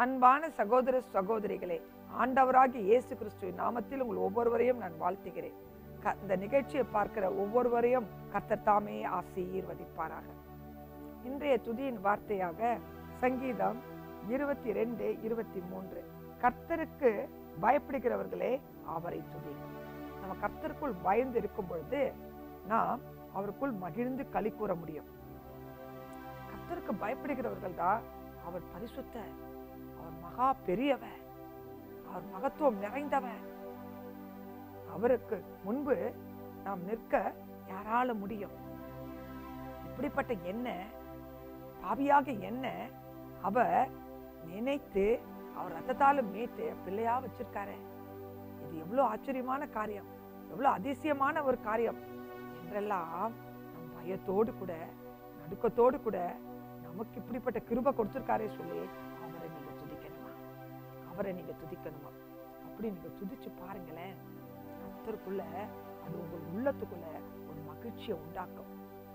அன்பான சகோதர சகோதரிகளே ஆண்டவராகிய இயேசு கிறிஸ்துவின் நாமத்தில் உங்கள் ஒவ்வொருவரையும் நான் வாழ்த்துகிறேன் க- இந்த நிகழ்ச்சியை பார்க்கிற ஒவ்வொருவரையும் கர்த்தர் தாமே ஆசீர்வதிப்பாராக இன்றைய துதியின் வார்த்தையாக சங்கீதம் இருபத்தி ரெண்டு இருபத்தி மூன்று கர்த்தருக்கு பயப்படுகிறவர்களே அவரை துதி நம்ம கர்த்தருக்குள் பயந்து இருக்கும் பொழுது நாம் அவருக்குள் மகிழ்ந்து களி கூற முடியும் கர்த்தருக்கு பயப்படுகிறவர்கள் தான் அவர் பரிசுத்த அவர் மகா பெரியவர் அவர் மகத்துவம் நிறைந்தவர் அவருக்கு முன்பு நாம் நிற்க யாரால முடியும் இப்படிப்பட்ட என்ன பாவியாக என்ன அவர் நினைத்து அவர் ரத்தத்தால மீட்டு பிள்ளையா வச்சிருக்காரு இது எவ்வளவு ஆச்சரியமான காரியம் எவ்வளவு அதிசயமான ஒரு காரியம் என்றெல்லாம் நம் பயத்தோடு கூட நடுக்கத்தோடு கூட நமக்கு இப்படிப்பட்ட கிருபை கொடுத்திருக்காரே சொல்லி அவரை நீங்க துதிக்கணுமா அவரை நீங்க துதிக்கணுமா அப்படி நீங்க துதிச்சு பாருங்களேன் கர்த்தருக்குள்ள அது உங்கள் உள்ளத்துக்குள்ள ஒரு மகிழ்ச்சியை உண்டாக்கும்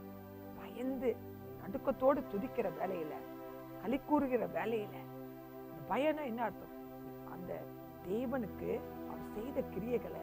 பயந்து நடுக்கத்தோடு துதிக்கிற வேலையில களி கூறுகிற வேலையில அந்த பயம்னா என்ன அர்த்தம் அந்த தேவனுக்கு அவர் செய்த கிரியைகளை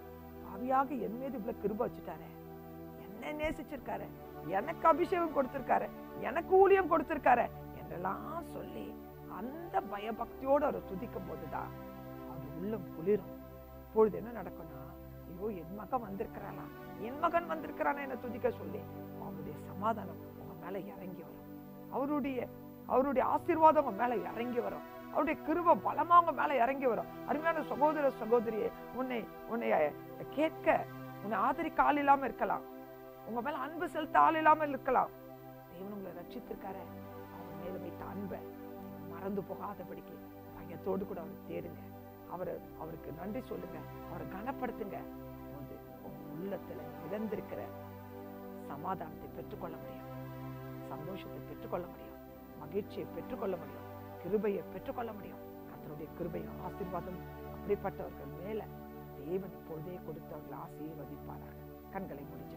ஆவியாக என் மீது இவ்வளவு கிருப வச்சுட்டாரே என்ன நேசிச்சிருக்காரு எனக்கு அபிஷேகம் கொடுத்திருக்காரு எனக்கு ஊழியம் கொடுத்திருக்காரு என்றெல்லாம் சொல்லி அந்த பயபக்தியோடு அவர் துதிக்கும் போதுதான் அது உள்ளம் குளிரும் இப்பொழுது என்ன நடக்கும்னா ஐயோ என் மகன் வந்திருக்கிறாளா என் மகன் வந்திருக்கிறானா என்ன துதிக்க சொல்லி அவருடைய சமாதானம் உங்க மேல இறங்கி வரும் அவருடைய அவருடைய ஆசீர்வாதம் உங்க மேல இறங்கி வரும் அவருடைய கிருப பலமா உங்க மேல இறங்கி வரும் அருமையான சகோதர சகோதரியே உன்னை உன்னை கேட்க உன்னை ஆதரிக்க ஆள் இல்லாம இருக்கலாம் உங்க மேல அன்பு செலுத்த ஆள் இல்லாம இருக்கலாம் தேவன் உங்களை ரட்சித்திருக்காரு அவர் மேல வைத்த அன்பை மறந்து போகாதபடிக்கு பயத்தோடு கூட அவரை தேடுங்க அவரை அவருக்கு நன்றி சொல்லுங்க அவரை கனப்படுத்துங்க போது உங்க உள்ளத்துல மிதந்திருக்கிற சமாதானத்தை பெற்றுக்கொள்ள முடியும் சந்தோஷத்தை பெற்றுக்கொள்ள முடியும் மகிழ்ச்சியை பெற்றுக்கொள்ள முடியும் கிருபையை பெற்றுக்கொள்ள முடியும் கர்த்தருடைய கிருபையும் ஆசீர்வாதம் அப்படிப்பட்டவர்கள் மேல தேவன் இப்பொழுதே கொடுத்து அவர்களை ஆசீர்வதிப்பாராக கண்களை முடிச்சு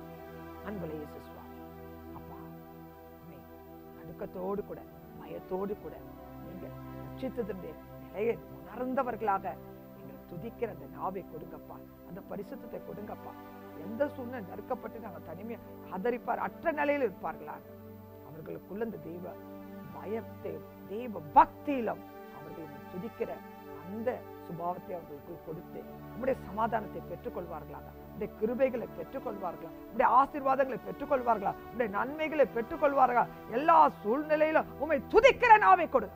அன்புல இயேசு சுவாமி அப்பா உம்மை நடுக்கத்தோடு கூட பயத்தோடு கூட நீங்க ரட்சித்ததுடைய நிலையை உணர்ந்தவர்களாக எங்களை துதிக்கிற அந்த நாவை கொடுங்கப்பா அந்த பரிசுத்தத்தை கொடுங்கப்பா எந்த சூழ்நிலை நறுக்கப்பட்டு நாங்கள் தனிமையை ஆதரிப்பார் அற்ற நிலையில் இருப்பார்களா அவர்களுக்குள்ள இந்த தெய்வ பயத்தை தெய்வ பக்தியிலும் அவர்கள் உம்மை துதிக்கிற அந்த சுபாவத்தை அவர்களுக்கு கொடுத்து உம்முடைய சமாதானத்தை பெற்றுக்கொள்வார்களாக உடைய கிருபைகளை பெற்றுக்கொள்வார்களா உடைய ஆசீர்வாதங்களை பெற்றுக்கொள்வார்களா உடைய நன்மைகளை பெற்றுக்கொள்வார்களா எல்லா சூழ்நிலையிலும் உம்மை துதிக்கிற நாவை கொடு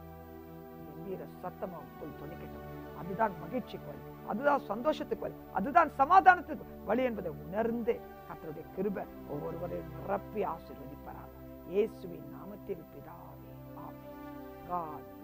கம்பீர சத்தம் அவங்களுக்குள் துணிக்கட்டும் அதுதான் மகிழ்ச்சிக்கு வழி அதுதான் சந்தோஷத்துக்கு வழி அதுதான் சமாதானத்துக்கு வழி என்பதை உணர்ந்து கர்த்தருடைய கிருபை ஒவ்வொருவரையும் நிரப்பி ஆசீர்வதிப்பாராக இயேசுவின் நாமத்தில் பிதாவே ஆமென் God